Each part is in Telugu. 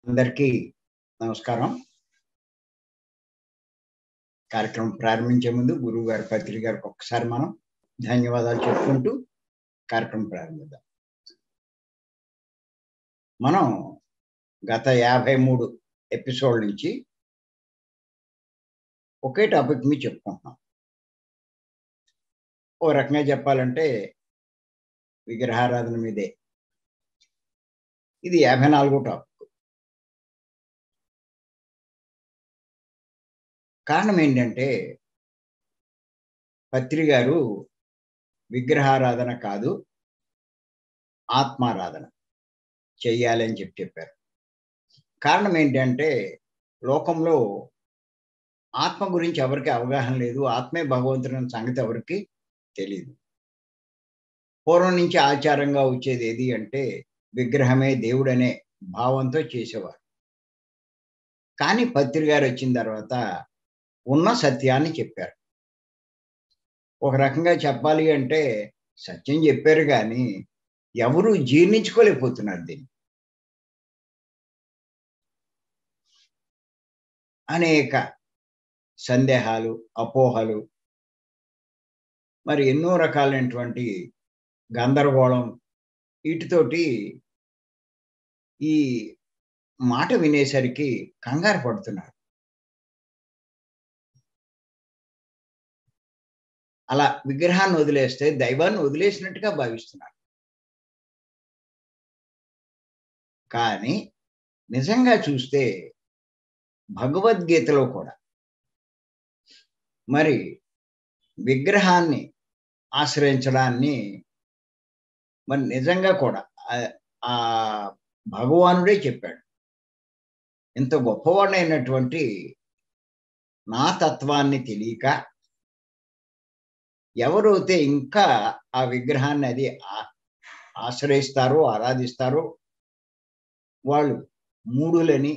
అందరికీ నమస్కారం కార్యక్రమం ప్రారంభించే ముందు గురువు గారి పత్రిక గారికి ఒక్కసారి మనం ధన్యవాదాలు చెప్పుకుంటూ కార్యక్రమం ప్రారంభిద్దాం మనం గత యాభై మూడు ఎపిసోడ్ నుంచి ఒకే టాపిక్ మీద చెప్పుకుంటున్నాం ఓ రకంగా చెప్పాలంటే విగ్రహారాధన మీదే ఇది యాభై నాలుగో టాపిక్ కారణం ఏంటంటే పత్రి గారు విగ్రహారాధన కాదు ఆత్మారాధన చెయ్యాలి అని చెప్పి చెప్పారు కారణం ఏంటంటే లోకంలో ఆత్మ గురించి ఎవరికి అవగాహన లేదు ఆత్మే భగవంతుని సంగతి ఎవరికి తెలియదు పూర్వం నుంచి ఆచారంగా వచ్చేది ఏది అంటే విగ్రహమే దేవుడనే భావంతో చేసేవారు కానీ పత్రి గారు వచ్చిన తర్వాత ఉన్న సత్యాన్ని చెప్పారు ఒక రకంగా చెప్పాలి అంటే సత్యం చెప్పారు కానీ ఎవరు జీర్ణించుకోలేకపోతున్నారు దీన్ని అనేక సందేహాలు అపోహలు మరి ఎన్నో రకాలైనటువంటి గందరగోళం వీటితోటి ఈ మాట వినేసరికి కంగారు పడుతున్నారు అలా విగ్రహాన్ని వదిలేస్తే దైవాన్ని వదిలేసినట్టుగా భావిస్తున్నారు కానీ నిజంగా చూస్తే భగవద్గీతలో కూడా మరి విగ్రహాన్ని ఆశ్రయించడాన్ని మరి నిజంగా కూడా ఆ భగవానుడే చెప్పాడు ఇంత గొప్పవాడైనటువంటి నా తత్వాన్ని తెలియక ఎవరైతే ఇంకా ఆ విగ్రహాన్ని అది ఆశ్రయిస్తారో ఆరాధిస్తారో వాళ్ళు మూడులని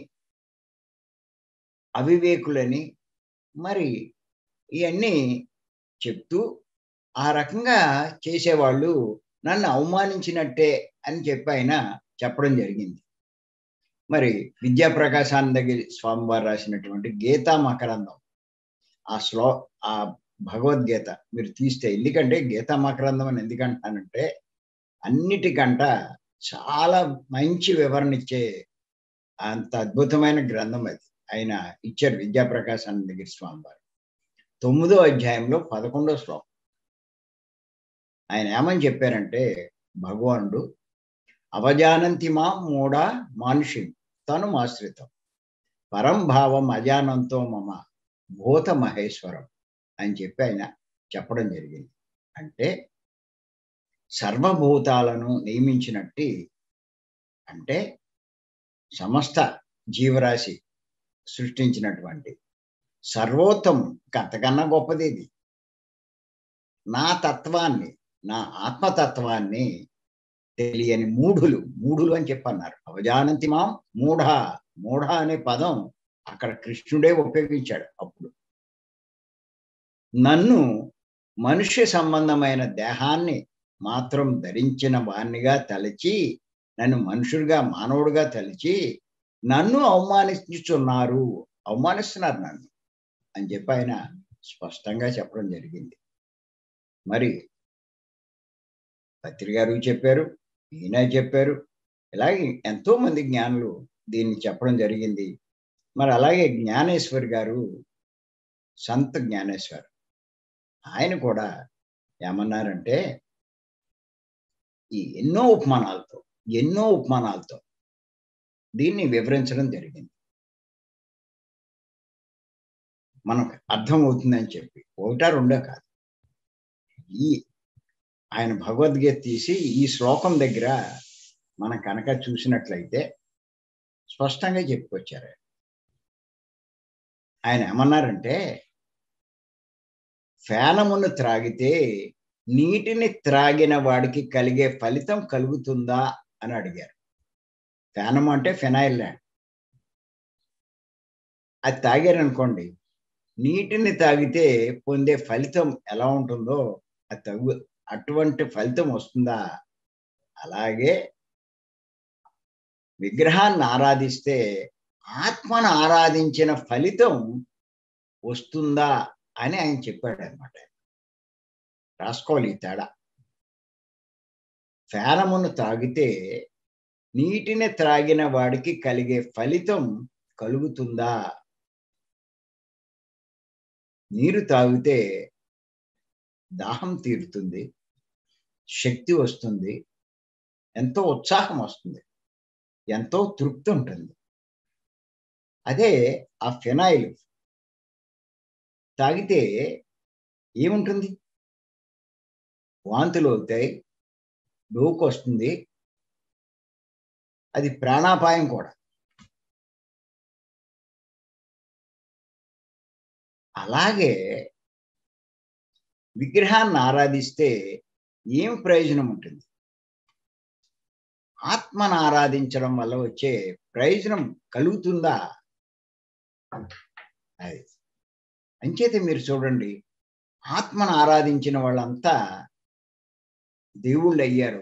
అవివేకులని మరి ఇవన్నీ చెప్తూ ఆ రకంగా చేసేవాళ్ళు నన్ను అవమానించినట్టే అని చెప్పి ఆయన చెప్పడం జరిగింది మరి విద్యాప్రకాశానందగిరి స్వామివారు రాసినటువంటి గీతా మకరందం ఆ శ్లో ఆ భగవద్గీత మీరు తీస్తే ఎందుకంటే గీతా మకరందం అని ఎందుకంటానంటే అన్నిటికంట చాలా మంచి వివరణ ఇచ్చే అంత అద్భుతమైన గ్రంథం అది ఆయన ఇచ్చారు విద్యాప్రకాశానందగిరి స్వామివారు తొమ్మిదో అధ్యాయంలో పదకొండో శ్లోకం ఆయన ఏమని చెప్పారంటే భగవానుడు అవజానంతి మా మూఢ మానుషి తను ఆశ్రితం పరం భావం అజానంతో మమ భూత మహేశ్వరం అని చెప్పి ఆయన చెప్పడం జరిగింది అంటే సర్వభూతాలను నియమించినట్టు అంటే సమస్త జీవరాశి సృష్టించినటువంటి సర్వోత్తమం అంతకన్నా గొప్పది ఇది నా తత్వాన్ని నా ఆత్మతత్వాన్ని తెలియని మూఢులు మూఢులు అని చెప్పన్నారు అవజానంతి మాం మూఢ మూఢ అనే పదం అక్కడ కృష్ణుడే ఉపయోగించాడు అప్పుడు నన్ను మనుష్య సంబంధమైన దేహాన్ని మాత్రం ధరించిన వాణ్ణిగా తలచి నన్ను మనుషుడిగా మానవుడిగా తలిచి నన్ను అవమానించుతున్నారు అవమానిస్తున్నారు నన్ను అని చెప్పి ఆయన స్పష్టంగా చెప్పడం జరిగింది మరి పత్రి గారు చెప్పారు ఈయన చెప్పారు ఇలాగే ఎంతో మంది జ్ఞానులు దీన్ని చెప్పడం జరిగింది మరి అలాగే జ్ఞానేశ్వర్ గారు సంత జ్ఞానేశ్వర్ ఆయన కూడా ఏమన్నారంటే ఈ ఎన్నో ఉపమానాలతో ఎన్నో ఉపమానాలతో దీన్ని వివరించడం జరిగింది మనకు అర్థం అవుతుందని చెప్పి ఒకటా రెండో కాదు ఈ ఆయన భగవద్గీత తీసి ఈ శ్లోకం దగ్గర మనం కనుక చూసినట్లయితే స్పష్టంగా చెప్పుకొచ్చారు ఆయన ఏమన్నారంటే ఫేనమును త్రాగితే నీటిని త్రాగిన వాడికి కలిగే ఫలితం కలుగుతుందా అని అడిగారు ఫేనం అంటే ఫినాయిల్ ల్యాండ్ అది తాగారనుకోండి నీటిని తాగితే పొందే ఫలితం ఎలా ఉంటుందో అది తగు అటువంటి ఫలితం వస్తుందా అలాగే విగ్రహాన్ని ఆరాధిస్తే ఆత్మను ఆరాధించిన ఫలితం వస్తుందా అని ఆయన చెప్పాడు అనమాట రాసుకోవాలి ఈ తేడా ఫేనమును తాగితే నీటిని త్రాగిన వాడికి కలిగే ఫలితం కలుగుతుందా నీరు తాగితే దాహం తీరుతుంది శక్తి వస్తుంది ఎంతో ఉత్సాహం వస్తుంది ఎంతో తృప్తి ఉంటుంది అదే ఆ ఫినాయిల్ తాగితే ఏముంటుంది వాంతులు అవుతాయి డోకు వస్తుంది అది ప్రాణాపాయం కూడా అలాగే విగ్రహాన్ని ఆరాధిస్తే ఏం ప్రయోజనం ఉంటుంది ఆత్మను ఆరాధించడం వల్ల వచ్చే ప్రయోజనం కలుగుతుందా అది అంచేత మీరు చూడండి ఆత్మను ఆరాధించిన వాళ్ళంతా దేవుళ్ళు అయ్యారు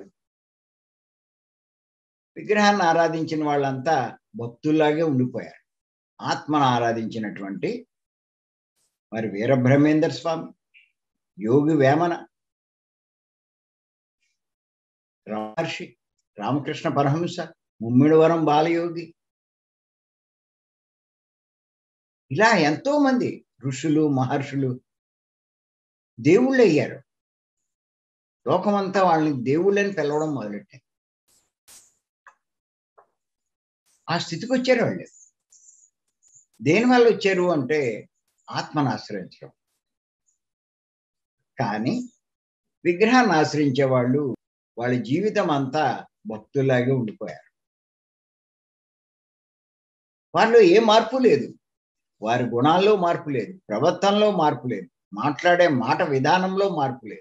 విగ్రహాన్ని ఆరాధించిన వాళ్ళంతా భక్తుల్లాగే ఉండిపోయారు ఆత్మను ఆరాధించినటువంటి మరి వీరబ్రహ్మేందర్ స్వామి యోగి వేమన రామర్షి రామకృష్ణ పరహంస ముమ్మిడివరం బాలయోగి ఇలా ఎంతో మంది ఋషులు మహర్షులు దేవుళ్ళు అయ్యారు లోకమంతా వాళ్ళని దేవుళ్ళని పిలవడం మొదలెట్టారు ఆ స్థితికి వచ్చారు వాళ్ళు దేనివల్ల వచ్చారు అంటే ఆత్మను ఆశ్రయించడం కానీ విగ్రహాన్ని ఆశ్రయించే వాళ్ళు వాళ్ళ జీవితం అంతా భక్తులాగే ఉండిపోయారు వాళ్ళు ఏ మార్పు లేదు వారి గుణాల్లో మార్పు లేదు ప్రవర్తనలో మార్పు లేదు మాట్లాడే మాట విధానంలో మార్పు లేదు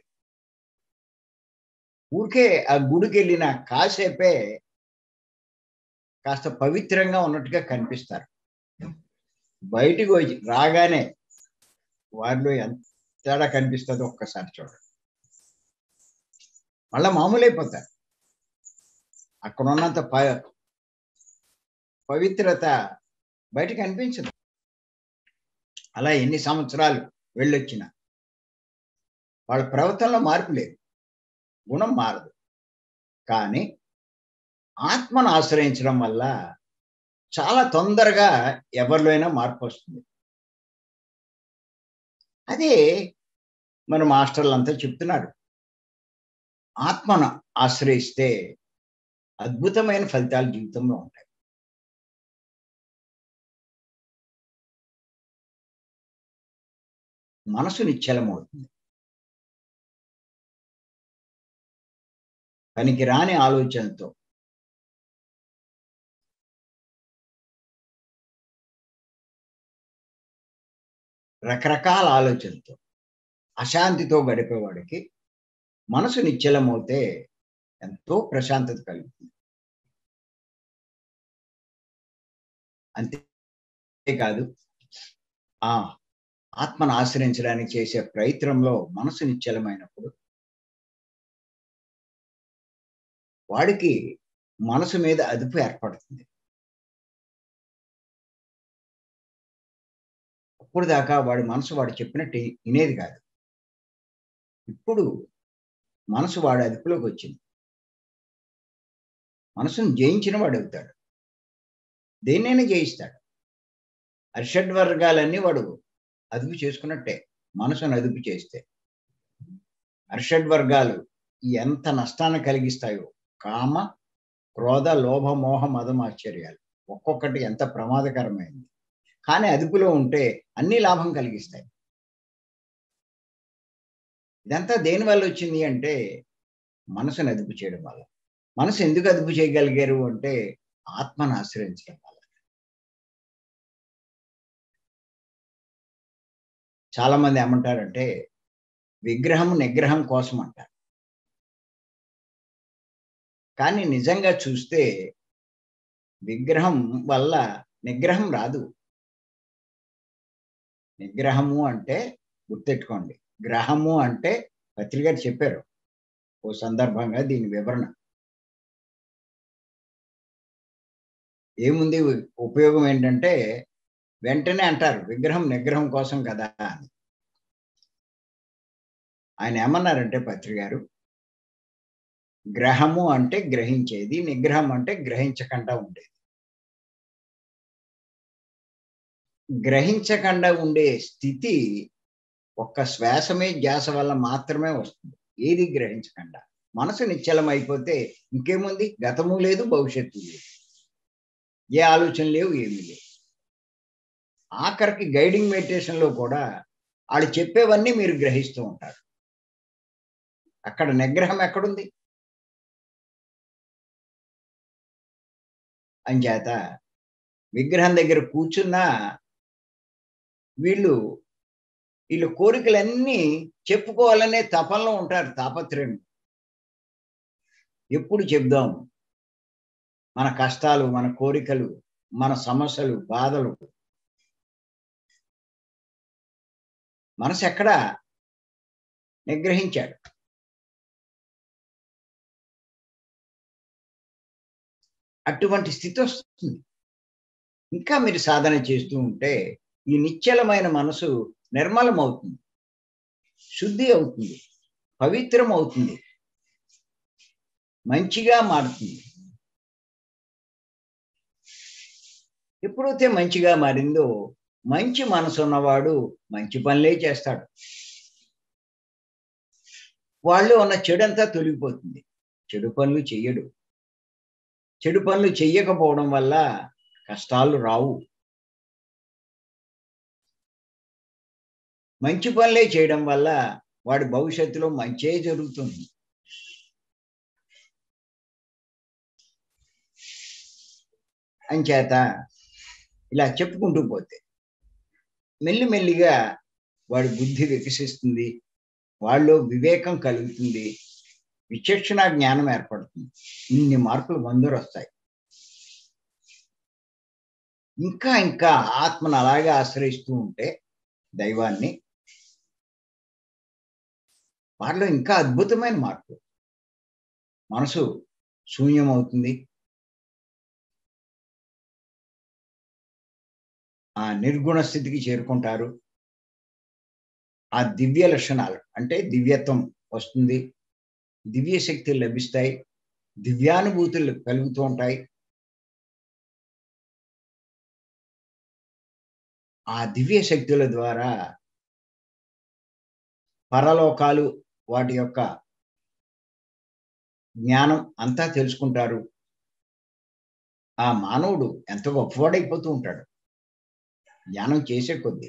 ఊరికే ఆ గుడికి వెళ్ళిన కాసేపే కాస్త పవిత్రంగా ఉన్నట్టుగా కనిపిస్తారు బయటికి వచ్చి రాగానే వారిలో ఎంత తేడా కనిపిస్తుందో ఒక్కసారి చూడండి మళ్ళా మామూలైపోతారు అక్కడ ఉన్నంత ప పవిత్రత బయటకు అనిపించదు అలా ఎన్ని సంవత్సరాలు వెళ్ళొచ్చిన వాళ్ళ ప్రవర్తనలో మార్పు లేదు గుణం మారదు కానీ ఆత్మను ఆశ్రయించడం వల్ల చాలా తొందరగా ఎవరిలో అయినా మార్పు వస్తుంది అదే మన మాస్టర్లు అంతా చెప్తున్నారు ఆత్మను ఆశ్రయిస్తే అద్భుతమైన ఫలితాలు జీవితంలో ఉంటాయి మనసు నిశ్చలమవుతుంది పనికి రాని ఆలోచనతో రకరకాల ఆలోచనతో అశాంతితో గడిపేవాడికి మనసు నిశ్చలమవుతే ఎంతో ప్రశాంతత కలుగుతుంది అంతేకాదు ఆ ఆత్మను ఆశ్రయించడానికి చేసే ప్రయత్నంలో మనసు నిశ్చలమైనప్పుడు వాడికి మనసు మీద అదుపు ఏర్పడుతుంది అప్పుడు దాకా వాడి మనసు వాడు చెప్పినట్టు వినేది కాదు ఇప్పుడు మనసు వాడి అదుపులోకి వచ్చింది మనసును జయించిన వాడు అవుతాడు దేన్నైనా జయిస్తాడు అర్షడ్ వర్గాలన్నీ వాడు అదుపు చేసుకున్నట్టే మనసును అదుపు చేస్తే అర్షడ్ వర్గాలు ఎంత నష్టాన్ని కలిగిస్తాయో కామ క్రోధ లోభ మోహ మదం ఆశ్చర్యాలు ఒక్కొక్కటి ఎంత ప్రమాదకరమైంది కానీ అదుపులో ఉంటే అన్ని లాభం కలిగిస్తాయి ఇదంతా దేని వల్ల వచ్చింది అంటే మనసును అదుపు చేయడం వల్ల మనసు ఎందుకు అదుపు చేయగలిగారు అంటే ఆత్మను ఆశ్రయించడం వల్ల చాలా మంది ఏమంటారంటే విగ్రహం నిగ్రహం కోసం అంటారు కానీ నిజంగా చూస్తే విగ్రహం వల్ల నిగ్రహం రాదు నిగ్రహము అంటే గుర్తెట్టుకోండి గ్రహము అంటే పత్రి గారు చెప్పారు ఓ సందర్భంగా దీని వివరణ ఏముంది ఉపయోగం ఏంటంటే వెంటనే అంటారు విగ్రహం నిగ్రహం కోసం కదా అని ఆయన ఏమన్నారంటే పత్రి గారు గ్రహము అంటే గ్రహించేది నిగ్రహం అంటే గ్రహించకుండా ఉండేది గ్రహించకుండా ఉండే స్థితి ఒక్క శ్వాసమే ధ్యాస వల్ల మాత్రమే వస్తుంది ఏది గ్రహించకుండా మనసు నిశ్చలం అయిపోతే ఇంకేముంది గతము లేదు భవిష్యత్తు లేదు ఏ ఆలోచన లేవు ఏమీ లేవు ఆఖరికి గైడింగ్ మెడిటేషన్లో కూడా వాళ్ళు చెప్పేవన్నీ మీరు గ్రహిస్తూ ఉంటారు అక్కడ నిగ్రహం ఎక్కడుంది అంచేత విగ్రహం దగ్గర కూర్చున్నా వీళ్ళు వీళ్ళు కోరికలన్నీ చెప్పుకోవాలనే తపనలో ఉంటారు తాపత్రయం ఎప్పుడు చెప్దాం మన కష్టాలు మన కోరికలు మన సమస్యలు బాధలు మనసు ఎక్కడ నిగ్రహించాడు అటువంటి స్థితి వస్తుంది ఇంకా మీరు సాధన చేస్తూ ఉంటే ఈ నిశ్చలమైన మనసు నిర్మలం అవుతుంది శుద్ధి అవుతుంది పవిత్రం అవుతుంది మంచిగా మారుతుంది ఎప్పుడైతే మంచిగా మారిందో మంచి మనసు ఉన్నవాడు మంచి పనులే చేస్తాడు వాళ్ళు ఉన్న చెడంతా తొలగిపోతుంది చెడు పనులు చెయ్యడు చెడు పనులు చెయ్యకపోవడం వల్ల కష్టాలు రావు మంచి పనులే చేయడం వల్ల వాడి భవిష్యత్తులో మంచే జరుగుతుంది అంచేత ఇలా చెప్పుకుంటూ పోతే మెల్లిమెల్లిగా వాడి బుద్ధి వికసిస్తుంది వాళ్ళు వివేకం కలుగుతుంది విచక్షణ జ్ఞానం ఏర్పడుతుంది ఇన్ని మార్పులు మందరు వస్తాయి ఇంకా ఇంకా ఆత్మను అలాగే ఆశ్రయిస్తూ ఉంటే దైవాన్ని వాటిలో ఇంకా అద్భుతమైన మార్పు మనసు శూన్యం అవుతుంది ఆ నిర్గుణ స్థితికి చేరుకుంటారు ఆ దివ్య లక్షణాలు అంటే దివ్యత్వం వస్తుంది దివ్య శక్తులు లభిస్తాయి దివ్యానుభూతులు కలుగుతూ ఉంటాయి ఆ దివ్య శక్తుల ద్వారా పరలోకాలు వాటి యొక్క జ్ఞానం అంతా తెలుసుకుంటారు ఆ మానవుడు ఎంత గొప్పవాడైపోతూ ఉంటాడు ధ్యానం చేసే కొద్దీ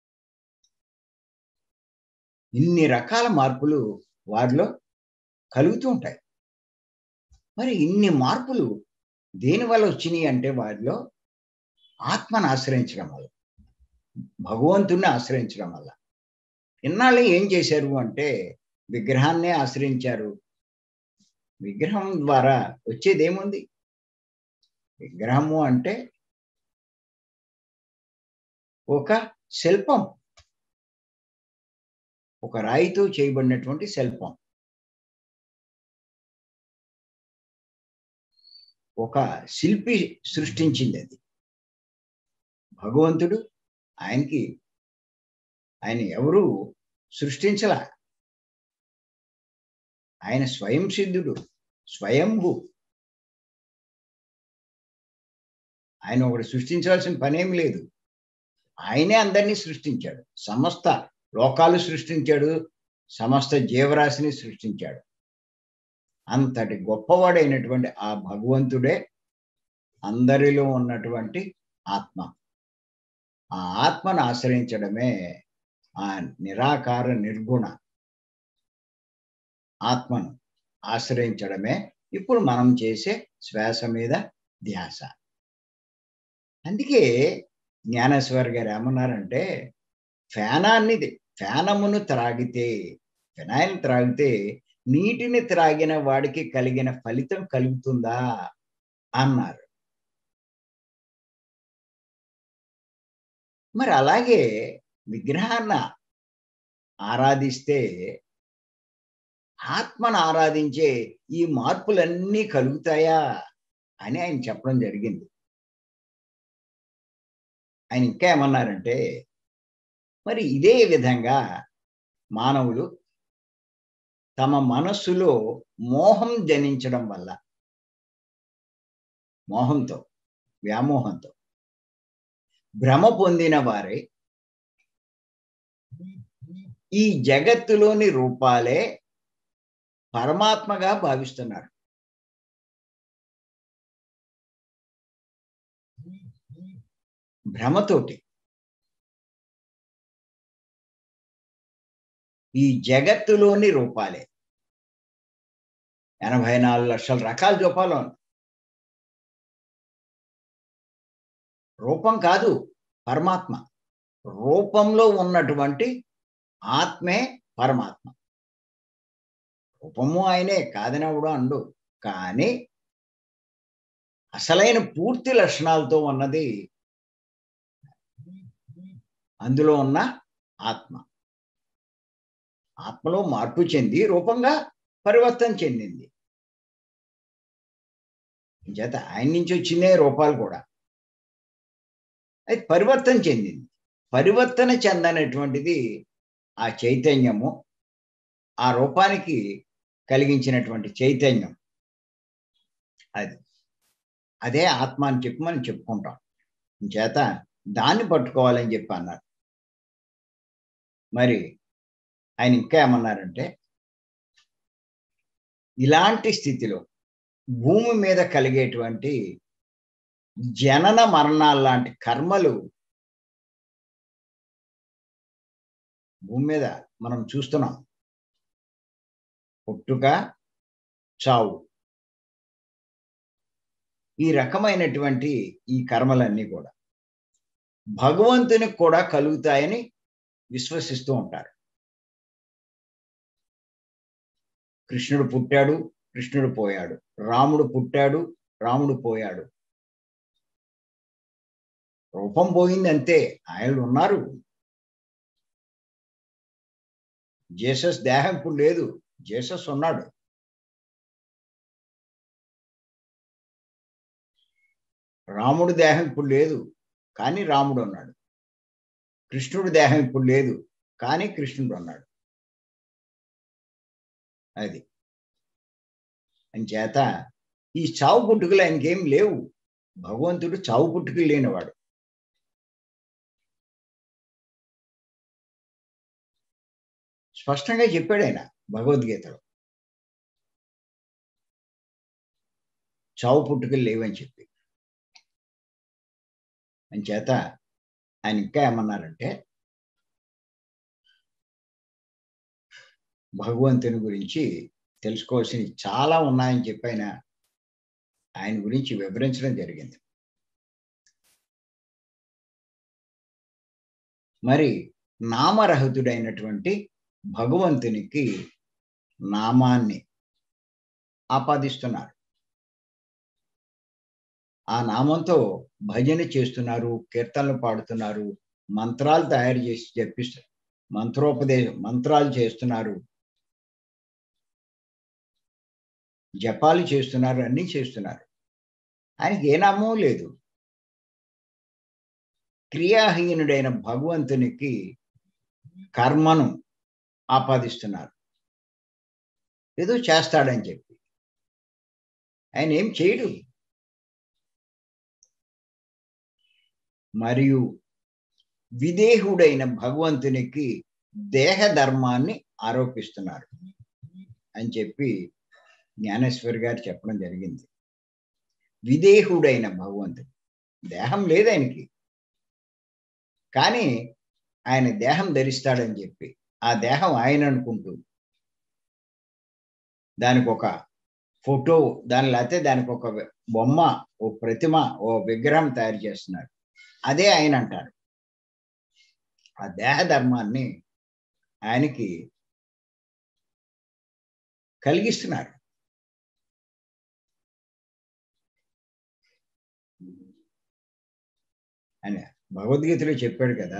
ఇన్ని రకాల మార్పులు వారిలో కలుగుతూ ఉంటాయి మరి ఇన్ని మార్పులు దేనివల్ల వచ్చినాయి అంటే వారిలో ఆత్మను ఆశ్రయించడం వల్ల భగవంతుణ్ణి ఆశ్రయించడం వల్ల ఇన్నాళ్ళు ఏం చేశారు అంటే విగ్రహాన్నే ఆశ్రయించారు విగ్రహం ద్వారా వచ్చేది ఏముంది విగ్రహము అంటే ఒక శిల్పం ఒక రాయితో చేయబడినటువంటి శిల్పం ఒక శిల్పి సృష్టించింది అది భగవంతుడు ఆయనకి ఆయన ఎవరు సృష్టించల ఆయన స్వయం సిద్ధుడు స్వయంభు ఆయన ఒకటి సృష్టించాల్సిన పనేం లేదు ఆయనే అందరినీ సృష్టించాడు సమస్త లోకాలు సృష్టించాడు సమస్త జీవరాశిని సృష్టించాడు అంతటి గొప్పవాడైనటువంటి ఆ భగవంతుడే అందరిలో ఉన్నటువంటి ఆత్మ ఆ ఆత్మను ఆశ్రయించడమే ఆ నిరాకార నిర్గుణ ఆత్మను ఆశ్రయించడమే ఇప్పుడు మనం చేసే శ్వాస మీద ధ్యాస అందుకే జ్ఞానేశ్వర్ గారు ఏమన్నారంటే ఫేనాన్ని ఫేనమును త్రాగితే ఫినాయిల్ త్రాగితే నీటిని త్రాగిన వాడికి కలిగిన ఫలితం కలుగుతుందా అన్నారు మరి అలాగే విగ్రహాన్న ఆరాధిస్తే ఆత్మను ఆరాధించే ఈ మార్పులన్నీ కలుగుతాయా అని ఆయన చెప్పడం జరిగింది ఆయన ఇంకా ఏమన్నారంటే మరి ఇదే విధంగా మానవులు తమ మనస్సులో మోహం జనించడం వల్ల మోహంతో వ్యామోహంతో భ్రమ పొందిన వారే ఈ జగత్తులోని రూపాలే పరమాత్మగా భావిస్తున్నారు భ్రమతోటి ఈ జగత్తులోని రూపాలే ఎనభై నాలుగు లక్షల రకాల రూపాలు రూపం కాదు పరమాత్మ రూపంలో ఉన్నటువంటి ఆత్మే పరమాత్మ రూపము ఆయనే కాదనవుడు అండు కానీ అసలైన పూర్తి లక్షణాలతో ఉన్నది అందులో ఉన్న ఆత్మ ఆత్మలో మార్పు చెంది రూపంగా పరివర్తన చెందింది చేత ఆయన నుంచి వచ్చినే రూపాలు కూడా అది పరివర్తన చెందింది పరివర్తన చెందనటువంటిది ఆ చైతన్యము ఆ రూపానికి కలిగించినటువంటి చైతన్యం అది అదే ఆత్మ అని చెప్పి మనం చెప్పుకుంటాం చేత దాన్ని పట్టుకోవాలని చెప్పి అన్నారు మరి ఆయన ఇంకా ఏమన్నారంటే ఇలాంటి స్థితిలో భూమి మీద కలిగేటువంటి జనన మరణాలు లాంటి కర్మలు భూమి మీద మనం చూస్తున్నాం పుట్టుక చావు ఈ రకమైనటువంటి ఈ కర్మలన్నీ కూడా భగవంతునికి కూడా కలుగుతాయని విశ్వసిస్తూ ఉంటారు కృష్ణుడు పుట్టాడు కృష్ణుడు పోయాడు రాముడు పుట్టాడు రాముడు పోయాడు రూపం పోయింది అంతే ఆయనలు ఉన్నారు జేసస్ దేహం ఇప్పుడు లేదు జేసస్ ఉన్నాడు రాముడు దేహం ఇప్పుడు లేదు కానీ రాముడు ఉన్నాడు కృష్ణుడు దేహం ఇప్పుడు లేదు కానీ కృష్ణుడు ఉన్నాడు అది చేత ఈ చావు పుట్టుకలు ఆయనకేం లేవు భగవంతుడు చావు పుట్టుకలు లేనివాడు స్పష్టంగా చెప్పాడు ఆయన భగవద్గీతలో చావు పుట్టుకలు లేవని చెప్పి అని చేత ఆయన ఇంకా ఏమన్నారంటే భగవంతుని గురించి తెలుసుకోవాల్సినవి చాలా ఉన్నాయని చెప్పి ఆయన ఆయన గురించి వివరించడం జరిగింది మరి నామరహితుడైనటువంటి భగవంతునికి నామాన్ని ఆపాదిస్తున్నారు ఆ నామంతో భజన చేస్తున్నారు కీర్తనలు పాడుతున్నారు మంత్రాలు తయారు చేసి చెప్పిస్తారు మంత్రోపదేశ మంత్రాలు చేస్తున్నారు జపాలు చేస్తున్నారు అన్నీ చేస్తున్నారు ఆయనకి ఏ నామం లేదు క్రియాహీనుడైన భగవంతునికి కర్మను ఆపాదిస్తున్నారు ఏదో చేస్తాడని చెప్పి ఆయన ఏం చేయడు మరియు విదేహుడైన భగవంతునికి దేహ ధర్మాన్ని ఆరోపిస్తున్నారు అని చెప్పి జ్ఞానేశ్వర్ గారు చెప్పడం జరిగింది విదేహుడైన భగవంతుడు దేహం లేదు ఆయనకి కానీ ఆయన దేహం ధరిస్తాడని చెప్పి ఆ దేహం ఆయన అనుకుంటూ దానికి ఒక ఫోటో దాని లేకపోతే దానికి ఒక బొమ్మ ఓ ప్రతిమ ఓ విగ్రహం తయారు చేస్తున్నారు అదే ఆయన అంటారు ఆ దేహ ధర్మాన్ని ఆయనకి కలిగిస్తున్నారు అని భగవద్గీతలో చెప్పాడు కదా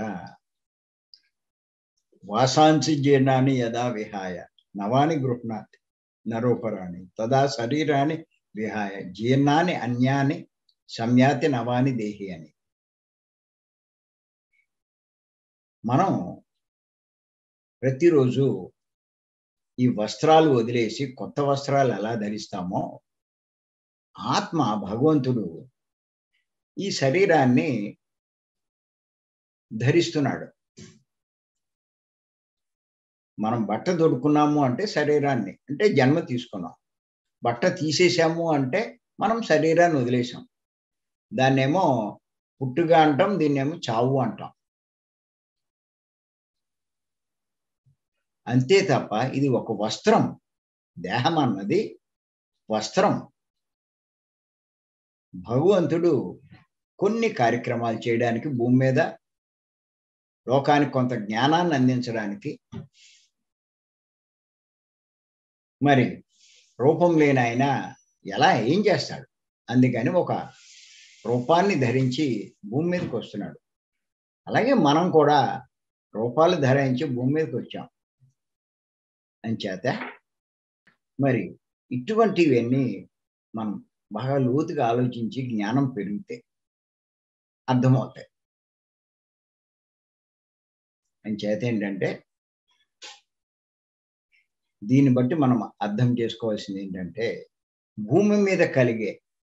వాసాంసి జీర్ణాన్ని యథా విహాయ నవాని గృహ్ణాతి నరోపరాణి తదా శరీరాన్ని విహాయ జీర్ణాన్ని అన్యాన్ని సంయాతి నవాని దేహి అని మనం ప్రతిరోజు ఈ వస్త్రాలు వదిలేసి కొత్త వస్త్రాలు ఎలా ధరిస్తామో ఆత్మ భగవంతుడు ఈ శరీరాన్ని ధరిస్తున్నాడు మనం బట్ట దొడుకున్నాము అంటే శరీరాన్ని అంటే జన్మ తీసుకున్నాం బట్ట తీసేసాము అంటే మనం శరీరాన్ని వదిలేసాం దాన్నేమో పుట్టుగా అంటాం దీన్నేమో చావు అంటాం అంతే తప్ప ఇది ఒక వస్త్రం దేహం అన్నది వస్త్రం భగవంతుడు కొన్ని కార్యక్రమాలు చేయడానికి భూమి మీద లోకానికి కొంత జ్ఞానాన్ని అందించడానికి మరి రూపం లేని ఆయన ఎలా ఏం చేస్తాడు అందుకని ఒక రూపాన్ని ధరించి భూమి మీదకి వస్తున్నాడు అలాగే మనం కూడా రూపాలు ధరించి భూమి మీదకి వచ్చాం అంచేత మరి ఇటువంటివన్నీ మనం బాగా లోతుగా ఆలోచించి జ్ఞానం పెరిగితే అర్థమవుతాయి అంచేత ఏంటంటే దీన్ని బట్టి మనం అర్థం చేసుకోవాల్సింది ఏంటంటే భూమి మీద కలిగే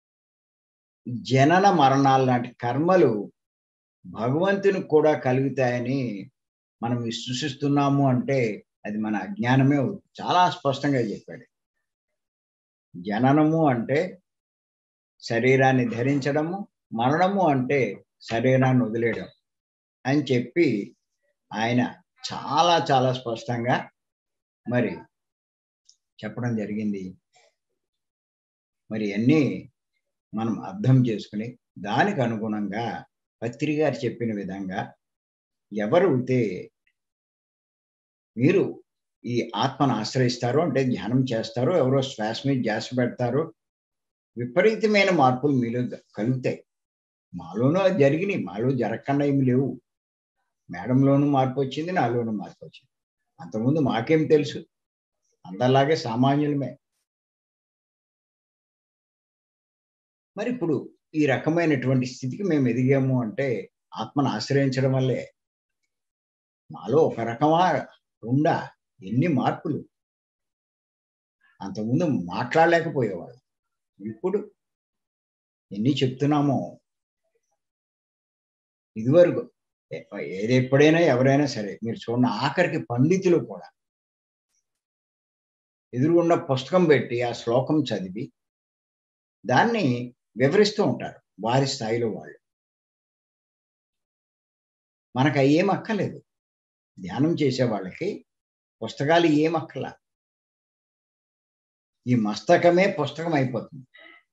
జనన మరణాలు లాంటి కర్మలు భగవంతునికి కూడా కలుగుతాయని మనం విశ్వసిస్తున్నాము అంటే అది మన అజ్ఞానమే చాలా స్పష్టంగా చెప్పాడు జననము అంటే శరీరాన్ని ధరించడము మరణము అంటే శరీరాన్ని వదిలేయడం అని చెప్పి ఆయన చాలా చాలా స్పష్టంగా మరి చెప్పడం జరిగింది మరి అన్నీ మనం అర్థం చేసుకుని దానికి అనుగుణంగా పత్రి గారు చెప్పిన విధంగా ఎవరైతే మీరు ఈ ఆత్మను ఆశ్రయిస్తారో అంటే ధ్యానం చేస్తారో ఎవరో శ్వాస మీద ధ్యాస పెడతారో విపరీతమైన మార్పులు మీలో కలుగుతాయి మాలోనూ అది జరిగినాయి మాలో జరగకుండా ఏమి లేవు మేడంలోనూ మార్పు వచ్చింది నాలోనూ మార్పు వచ్చింది అంతకుముందు మాకేం తెలుసు అందరిలాగే సామాన్యులమే మరి ఇప్పుడు ఈ రకమైనటువంటి స్థితికి మేము ఎదిగాము అంటే ఆత్మను ఆశ్రయించడం వల్లే మాలో ఒక రకమా ఉండా ఎన్ని మార్పులు అంతకుముందు మాట్లాడలేకపోయేవాళ్ళు ఇప్పుడు ఎన్ని చెప్తున్నామో ఇదివరకు ఏది ఎప్పుడైనా ఎవరైనా సరే మీరు చూడండి ఆఖరికి పండితులు కూడా ఎదురుగున్న పుస్తకం పెట్టి ఆ శ్లోకం చదివి దాన్ని వివరిస్తూ ఉంటారు వారి స్థాయిలో వాళ్ళు మనకు అయ్యేం అక్కలేదు ధ్యానం చేసే వాళ్ళకి పుస్తకాలు ఏం అక్కల ఈ మస్తకమే పుస్తకం అయిపోతుంది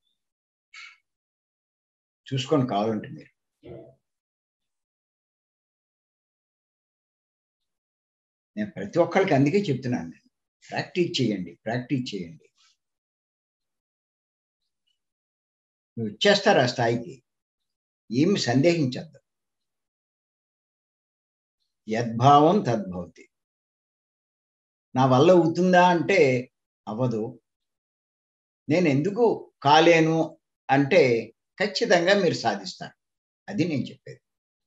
చూసుకొని కావాలంటే మీరు నేను ప్రతి ఒక్కరికి అందుకే చెప్తున్నాను నేను ప్రాక్టీస్ చేయండి ప్రాక్టీస్ చేయండి నువ్వు వచ్చేస్తారు ఆ స్థాయికి ఏమి సందేహించద్దు యద్భావం తద్భవతి నా వల్ల అవుతుందా అంటే అవ్వదు నేను ఎందుకు కాలేను అంటే ఖచ్చితంగా మీరు సాధిస్తారు అది నేను చెప్పేది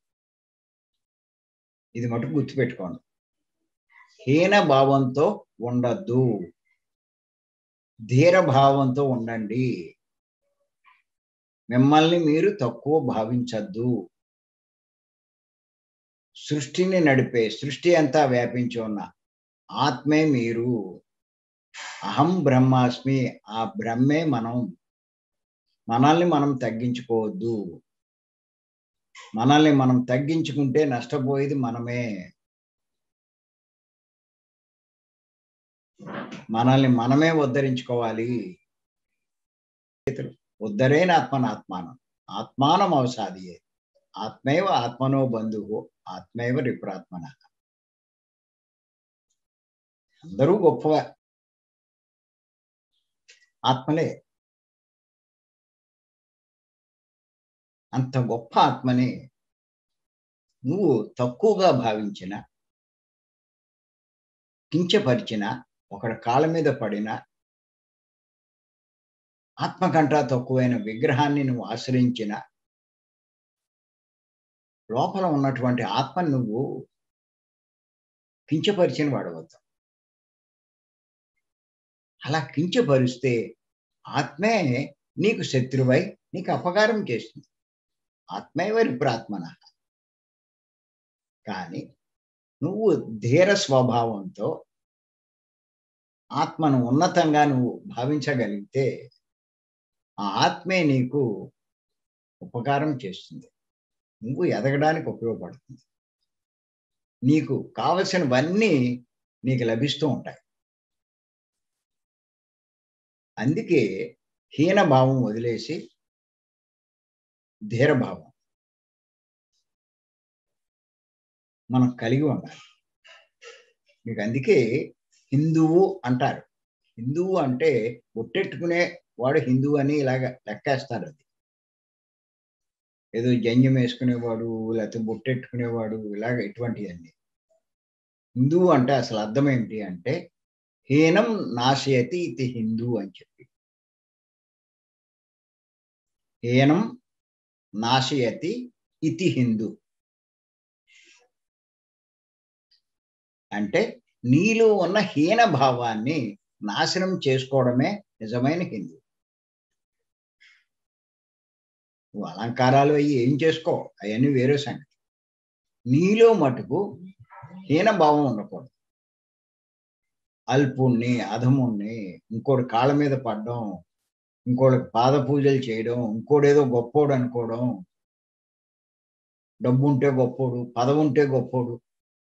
ఇది మటుకు గుర్తుపెట్టుకోండి హీన భావంతో ఉండద్దు ధీర భావంతో ఉండండి మిమ్మల్ని మీరు తక్కువ భావించద్దు సృష్టిని నడిపే సృష్టి అంతా వ్యాపించి ఉన్న ఆత్మే మీరు అహం బ్రహ్మాస్మి ఆ బ్రహ్మే మనం మనల్ని మనం తగ్గించుకోవద్దు మనల్ని మనం తగ్గించుకుంటే నష్టపోయేది మనమే మనల్ని మనమే ఉద్ధరించుకోవాలి ఉద్ధరేన ఆత్మనాత్మానం ఆత్మానం అవసాదియే ఆత్మైవ ఆత్మనో బంధువు ఆత్మైవ రిపురాత్మన అందరూ గొప్ప ఆత్మలే అంత గొప్ప ఆత్మని నువ్వు తక్కువగా భావించిన కించపరిచిన ఒకడి కాళ్ళ మీద పడిన ఆత్మకంట తక్కువైన విగ్రహాన్ని నువ్వు ఆశ్రయించిన లోపల ఉన్నటువంటి ఆత్మని నువ్వు కించపరిచిన వాడవద్దాం అలా కించపరిస్తే ఆత్మే నీకు శత్రువై నీకు అపకారం చేస్తుంది ఆత్మే వారి ప్రాత్మన కానీ నువ్వు ధీర స్వభావంతో ఆత్మను ఉన్నతంగా నువ్వు భావించగలిగితే ఆ ఆత్మే నీకు ఉపకారం చేస్తుంది నువ్వు ఎదగడానికి ఉపయోగపడుతుంది నీకు కావలసినవన్నీ నీకు లభిస్తూ ఉంటాయి అందుకే హీనభావం వదిలేసి ధీరభావం మనం కలిగి ఉండాలి మీకు అందుకే హిందువు అంటారు హిందువు అంటే ఒట్టెట్టుకునే వాడు హిందువు అని ఇలాగ లెక్కేస్తారు అది ఏదో జంజం వేసుకునేవాడు లేకపోతే బొట్టెట్టుకునేవాడు ఇలాగ ఇటువంటివన్నీ హిందువు అంటే అసలు అర్థం ఏమిటి అంటే హీనం నాశయతి ఇది హిందూ అని చెప్పి హీనం నాశయతి ఇతి హిందూ అంటే నీలో ఉన్న హీన భావాన్ని నాశనం చేసుకోవడమే నిజమైన హిందూ నువ్వు అలంకారాలు అవి ఏం చేసుకో అవన్నీ వేరే సంగతి నీలో మటుకు హీనభావం ఉండకూడదు అల్పుణ్ణి అధముణ్ణి ఇంకోటి కాళ్ళ మీద పడడం ఇంకోటి పాద పూజలు చేయడం ఇంకోడేదో గొప్పోడు అనుకోవడం డబ్బు ఉంటే గొప్పోడు పదవి ఉంటే గొప్పోడు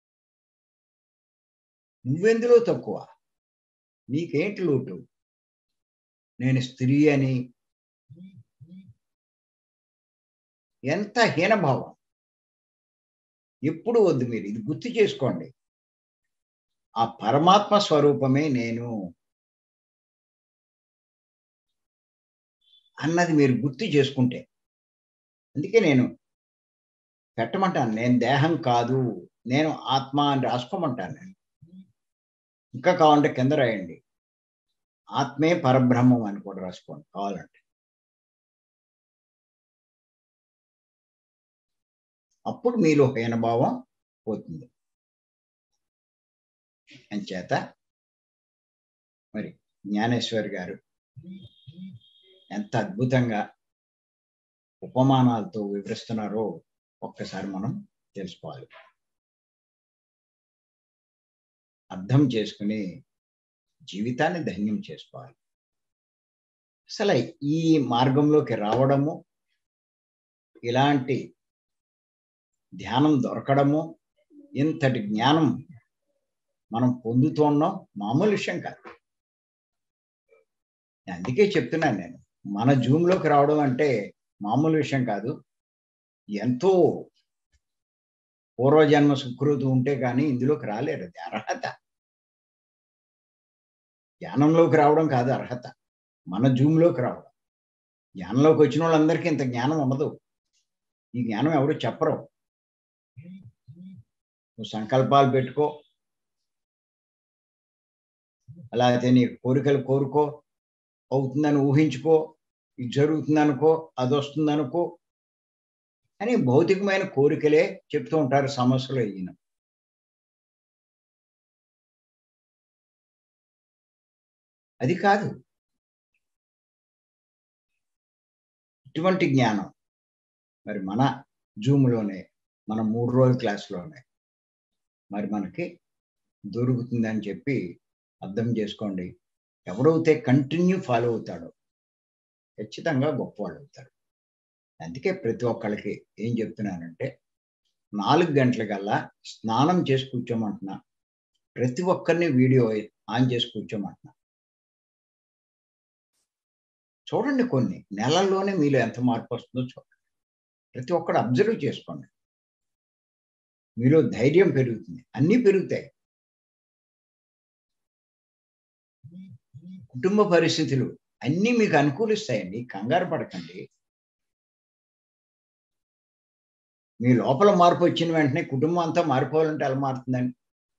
నువ్వెందులో తక్కువ నీకేంటి లోటు నేను స్త్రీ అని ఎంత హీనభావం ఎప్పుడు వద్దు మీరు ఇది గుర్తు చేసుకోండి ఆ పరమాత్మ స్వరూపమే నేను అన్నది మీరు గుర్తు చేసుకుంటే అందుకే నేను పెట్టమంటాను నేను దేహం కాదు నేను ఆత్మ అని రాసుకోమంటాను నేను ఇంకా కావాలంటే కింద రాయండి ఆత్మే పరబ్రహ్మం అని కూడా రాసుకోండి కావాలంటే అప్పుడు మీలో హీనభావం పోతుంది అంచేత మరి జ్ఞానేశ్వర్ గారు ఎంత అద్భుతంగా ఉపమానాలతో వివరిస్తున్నారో ఒక్కసారి మనం తెలుసుకోవాలి అర్థం చేసుకుని జీవితాన్ని ధన్యం చేసుకోవాలి అసలు ఈ మార్గంలోకి రావడము ఇలాంటి ధ్యానం దొరకడము ఇంతటి జ్ఞానం మనం పొందుతున్నాం మామూలు విషయం కాదు అందుకే చెప్తున్నాను నేను మన జూమ్లోకి రావడం అంటే మామూలు విషయం కాదు ఎంతో పూర్వజన్మ సుకృతి ఉంటే కానీ ఇందులోకి రాలేరు అది అర్హత జ్ఞానంలోకి రావడం కాదు అర్హత మన జూమ్లోకి రావడం జ్ఞానంలోకి వచ్చిన వాళ్ళందరికీ ఇంత జ్ఞానం ఉండదు ఈ జ్ఞానం ఎవరు చెప్పరు నువ్వు సంకల్పాలు పెట్టుకో అలా అయితే నీ కోరికలు కోరుకో అవుతుందని ఊహించుకో ఇది జరుగుతుంది అనుకో అది వస్తుంది అనుకో అని భౌతికమైన కోరికలే చెప్తూ ఉంటారు సమస్యలు ఈయన అది కాదు ఇటువంటి జ్ఞానం మరి మన జూమ్లోనే మన మూడు రోజుల క్లాస్లోనే మరి మనకి దొరుకుతుందని చెప్పి అర్థం చేసుకోండి ఎవడైతే కంటిన్యూ ఫాలో అవుతాడో ఖచ్చితంగా గొప్పవాళ్ళు అవుతారు అందుకే ప్రతి ఒక్కళ్ళకి ఏం చెప్తున్నానంటే నాలుగు గంటలకల్లా స్నానం చేసి కూర్చోమంటున్నా ప్రతి ఒక్కరిని వీడియో ఆన్ చేసి కూర్చోమంటున్నా చూడండి కొన్ని నెలల్లోనే మీలో ఎంత మార్పు వస్తుందో చూడండి ప్రతి ఒక్కరు అబ్జర్వ్ చేసుకోండి మీలో ధైర్యం పెరుగుతుంది అన్నీ పెరుగుతాయి కుటుంబ పరిస్థితులు అన్నీ మీకు అనుకూలిస్తాయండి కంగారు పడకండి మీ లోపల మార్పు వచ్చిన వెంటనే కుటుంబం అంతా మారిపోవాలంటే ఎలా మారుతుందండి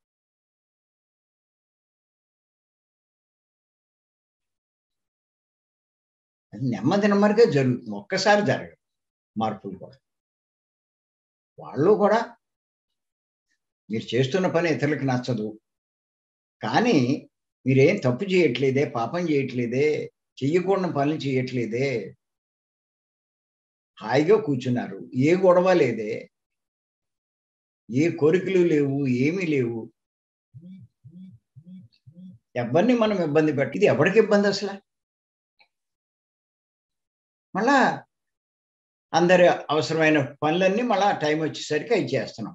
అది నెమ్మది నెమ్మదిగా జరుగుతుంది ఒక్కసారి జరగదు మార్పులు కూడా వాళ్ళు కూడా మీరు చేస్తున్న పని ఇతరులకు నచ్చదు కానీ మీరేం తప్పు చేయట్లేదే పాపం చేయట్లేదే చెయ్యకూడని పనులు చేయట్లేదే హాయిగా కూర్చున్నారు ఏ గొడవ లేదే ఏ కోరికలు లేవు ఏమీ లేవు ఎవరిని మనం ఇబ్బంది పెట్టి ఇది ఎవరికి ఇబ్బంది అసలు మళ్ళా అందరి అవసరమైన పనులన్నీ మళ్ళా టైం వచ్చేసరికి అవి చేస్తున్నాం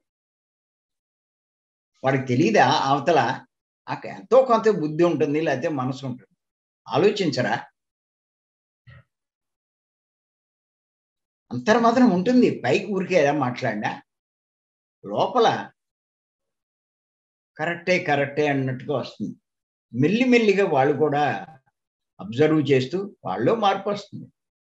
వాడికి తెలియదా అవతల ఎంతో కొంత బుద్ధి ఉంటుంది లేకపోతే మనసు ఉంటుంది ఆలోచించరా అంతర్మాత్రం ఉంటుంది పైకి ఊరికే ఎలా మాట్లాడినా లోపల కరెక్టే కరెక్టే అన్నట్టుగా వస్తుంది మెల్లిమెల్లిగా వాళ్ళు కూడా అబ్జర్వ్ చేస్తూ వాళ్ళు మార్పు వస్తుంది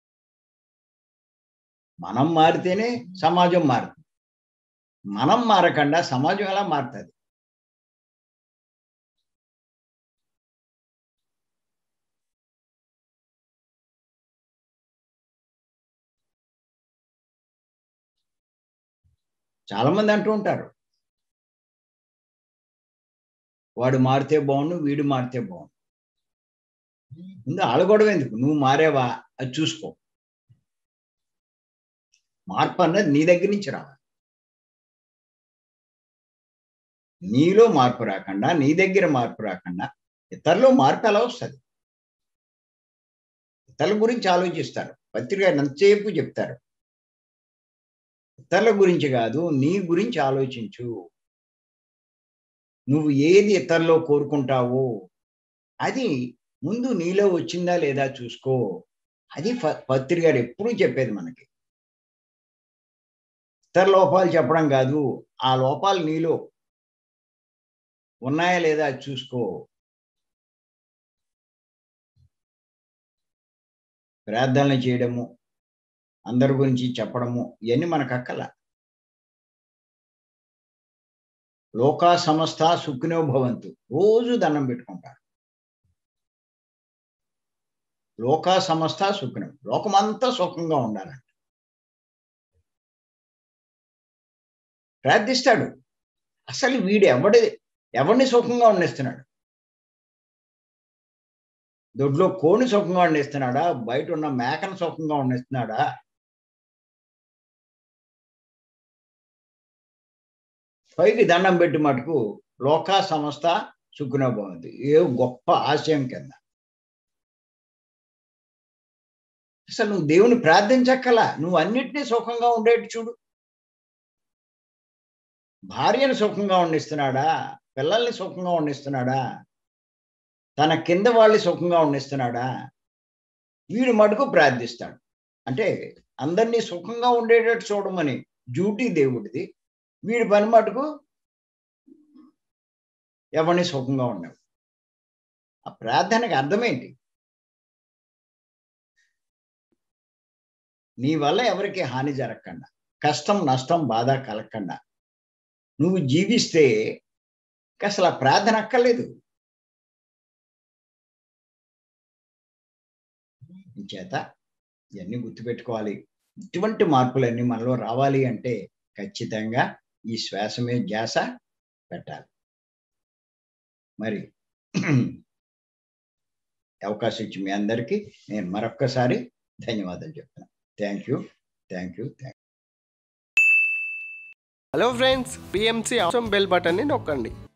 మనం మారితేనే సమాజం మారుతుంది మనం మారకుండా సమాజం ఎలా మారుతుంది చాలా మంది అంటూ ఉంటారు వాడు మారితే బాగుండు వీడు మారితే బాగుండు ముందు ఆడగొడవ ఎందుకు నువ్వు మారేవా అది చూసుకో మార్పు అన్నది నీ దగ్గర నుంచి రావాలి నీలో మార్పు రాకుండా నీ దగ్గర మార్పు రాకుండా ఇతరులో మార్పు ఎలా వస్తుంది ఇతరుల గురించి ఆలోచిస్తారు పత్రిక ఎంతసేపు చెప్తారు ఇతరుల గురించి కాదు నీ గురించి ఆలోచించు నువ్వు ఏది ఇతరులో కోరుకుంటావో అది ముందు నీలో వచ్చిందా లేదా చూసుకో అది పత్రిక గారు ఎప్పుడూ చెప్పేది మనకి ఇతర లోపాలు చెప్పడం కాదు ఆ లోపాలు నీలో ఉన్నాయా లేదా చూసుకో ప్రార్థనలు చేయడము అందరి గురించి చెప్పడము ఇవన్నీ మనకు అక్కల లోకా సంస్థ సుఖినో భవంతు రోజు దండం పెట్టుకుంటారు లోకా సంస్థ సుఖినం లోకమంతా సుఖంగా ఉండాలంట ప్రార్థిస్తాడు అసలు వీడు ఎవడి ఎవరిని సుఖంగా ఉండేస్తున్నాడు దొడ్లో కోని సుఖంగా ఉండేస్తున్నాడా బయట ఉన్న మేకను సుఖంగా ఉండేస్తున్నాడా పైకి దండం పెట్టి మటుకు లోకా సంస్థ సుఖనోభవంతి ఏ గొప్ప ఆశయం కింద అసలు నువ్వు దేవుని ప్రార్థించక్కలా నువ్వు అన్నిటినీ సుఖంగా ఉండేట్టు చూడు భార్యను సుఖంగా ఉండిస్తున్నాడా పిల్లల్ని సుఖంగా ఉండిస్తున్నాడా తన కింద వాళ్ళని సుఖంగా ఉండిస్తున్నాడా వీడు మటుకు ప్రార్థిస్తాడు అంటే అందరినీ సుఖంగా ఉండేటట్టు చూడమని డ్యూటీ దేవుడిది వీడి పని మటుకు ఎవరిని సుఖంగా ఉండవు ఆ ప్రార్థనకి అర్థమేంటి నీ వల్ల ఎవరికి హాని జరగకుండా కష్టం నష్టం బాధ కలగకుండా నువ్వు జీవిస్తే అసలు ఆ ప్రార్థన అక్కర్లేదు చేత ఇవన్నీ గుర్తుపెట్టుకోవాలి ఇటువంటి మార్పులన్నీ మనలో రావాలి అంటే ఖచ్చితంగా ఈ శ్వాస మీద ధ్యాస పెట్టాలి మరి అవకాశం ఇచ్చి మీ అందరికీ నేను మరొక్కసారి ధన్యవాదాలు చెప్తున్నాను thank you thank you thank hello friends PMC అవసరం బెల్ బటన్ని నొక్కండి